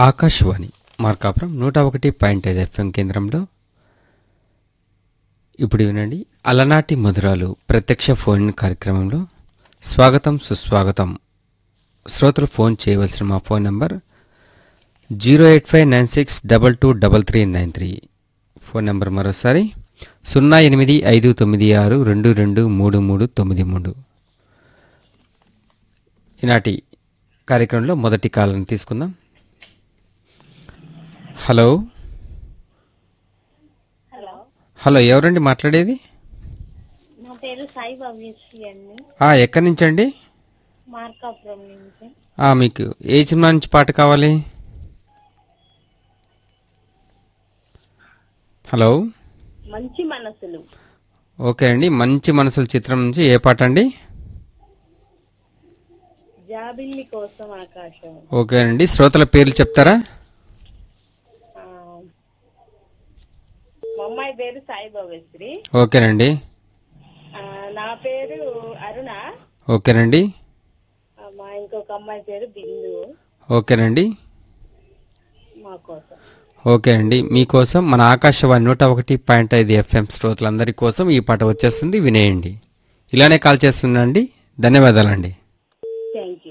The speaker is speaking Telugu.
ఆకాశవాణి మార్కాపురం నూట ఒకటి పాయింట్ ఐదు ఎఫ్ఎం కేంద్రంలో ఇప్పుడు వినండి అలనాటి మధురాలు ప్రత్యక్ష ఫోన్ కార్యక్రమంలో స్వాగతం సుస్వాగతం శ్రోతలు ఫోన్ చేయవలసిన మా phone number zero eight five nine six double two double three nine three phone number మరోసారి సున్నా ఎనిమిది ఐదు తొమ్మిది ఆరు రెండు రెండు మూడు మూడు తొమ్మిది మూడు ఈనాటి కార్యక్రమంలో మొదటి కాలను తీసుకుందాం హలో హలో హలో ఎవరండి మాట్లాడేది నా పేరు సాయి భవ్యశ్రీ అండి ఆ, ఎక్కడి నుంచి అండి మార్కాపురం నుంచి ఆ, మీకు ఏ సినిమా నుంచి పాట కావాలి హలో మంచి మనసులు ఓకే అండి మంచి మనసుల చిత్రం నుంచి ఏ పాట అండి జాబిల్లి కోసం ఆకాశం ఓకే అండి శ్రోతల పేర్లు చెప్తారా ఆ, మా అమ్మాయి పేరు సాయి భవ్యశ్రీ ఓకేనండి ఆ, నా పేరు అరుణ ఓకేనండి ఆ, మా ఇంకొక అమ్మాయి పేరు బిందు ఓకేనండి మా కోసం ఓకే అండి మీకోసం మన ఆకాశవాణి నూట ఒకటి పాయింట్ ఐదు ఎఫ్ఎం శ్రోతలందరి కోసం ఈ పాట వచ్చేస్తుంది వినేయండి ఇలానే కాల్ చేస్తుందండి ధన్యవాదాలండి థ్యాంక్